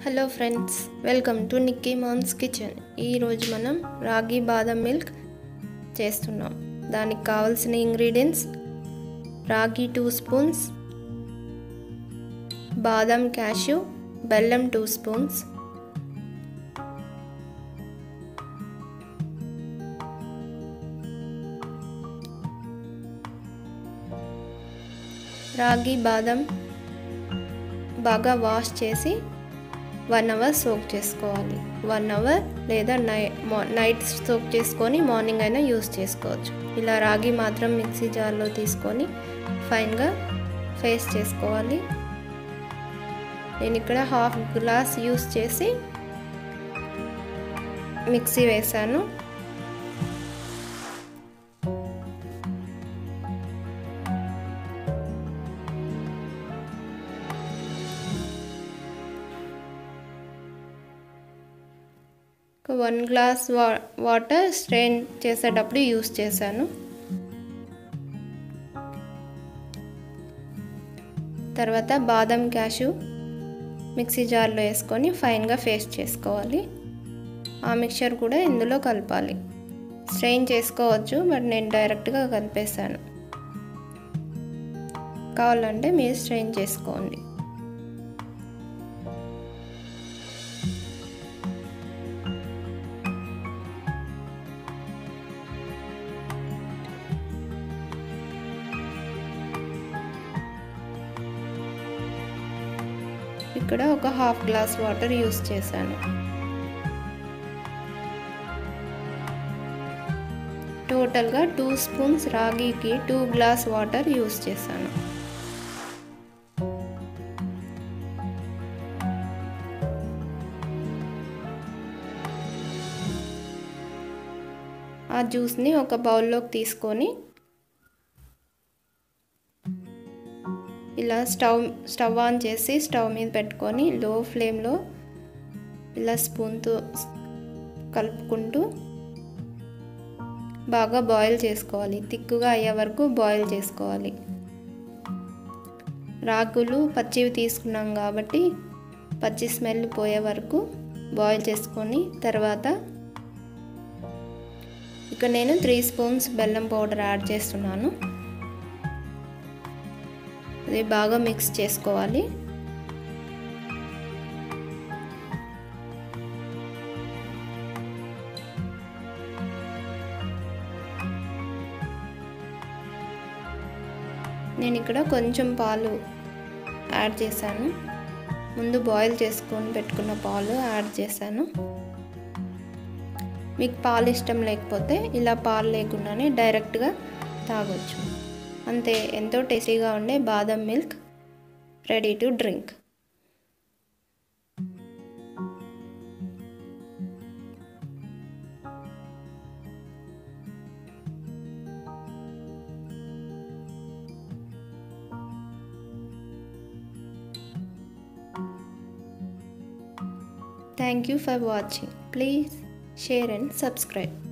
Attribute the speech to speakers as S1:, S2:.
S1: hello friends welcome to Nikki moms kitchen ఈరోజు మనం రాగి బాదం మిల్క్ చేస్తున్నాం దానికి కావాల్సిన ఇంగ్రీడియంట్స్ రాగి టూ స్పూన్స్ బాదం క్యాష్యూ బెల్లం టూ స్పూన్స్ రాగి బాదం బాగా వాష్ చేసి వన్ అవర్ సోక్ చేసుకోవాలి వన్ అవర్ లేదా నై నైట్ సోక్ చేసుకొని మార్నింగ్ అయినా యూస్ చేసుకోవచ్చు ఇలా రాగి మాత్రం మిక్సీ జార్లో తీసుకొని ఫైన్గా ఫేస్ చేసుకోవాలి నేను ఇక్కడ హాఫ్ గ్లాస్ యూస్ చేసి మిక్సీ వేసాను వన్ గ్లాస్ వా వాటర్ స్ట్రెయిన్ చేసేటప్పుడు యూస్ చేశాను తర్వాత బాదం క్యాషు మిక్సీ జార్లో వేసుకొని ఫైన్గా ఫేస్ట్ చేసుకోవాలి ఆ మిక్చర్ కూడా ఇందులో కలపాలి స్ట్రెయిన్ చేసుకోవచ్చు బట్ నేను డైరెక్ట్గా కలిపేశాను కావాలంటే మీరు స్ట్రెయిన్ చేసుకోండి ఇక్కడ ఒక హాఫ్ గ్లాస్ వాటర్ యూస్ చేశాను టోటల్గా టూ స్పూన్స్ రాగికి టూ గ్లాస్ వాటర్ యూస్ చేశాను ఆ జ్యూస్ని ఒక బౌల్లోకి తీసుకొని ఇలా స్టవ్ స్టవ్ ఆన్ చేసి స్టవ్ మీద పెట్టుకొని లో ఫ్లేమ్లో ఇలా స్పూన్తో కలుపుకుంటూ బాగా బాయిల్ చేసుకోవాలి తిక్కుగా అయ్యే వరకు బాయిల్ చేసుకోవాలి రాగులు పచ్చివి తీసుకున్నాం కాబట్టి పచ్చి స్మెల్ పోయే వరకు బాయిల్ చేసుకొని తర్వాత ఇక నేను త్రీ స్పూన్స్ బెల్లం పౌడర్ యాడ్ చేస్తున్నాను అది బాగా మిక్స్ చేసుకోవాలి నేను ఇక్కడ కొంచెం పాలు యాడ్ చేశాను ముందు బాయిల్ చేసుకొని పెట్టుకున్న పాలు యాడ్ చేశాను మీకు పాలు ఇష్టం లేకపోతే ఇలా పాలు లేకుండానే డైరెక్ట్గా తాగొచ్చు అంతే ఎంతో టేస్టీగా ఉండే బాదం milk ready to drink thank you for watching please share and subscribe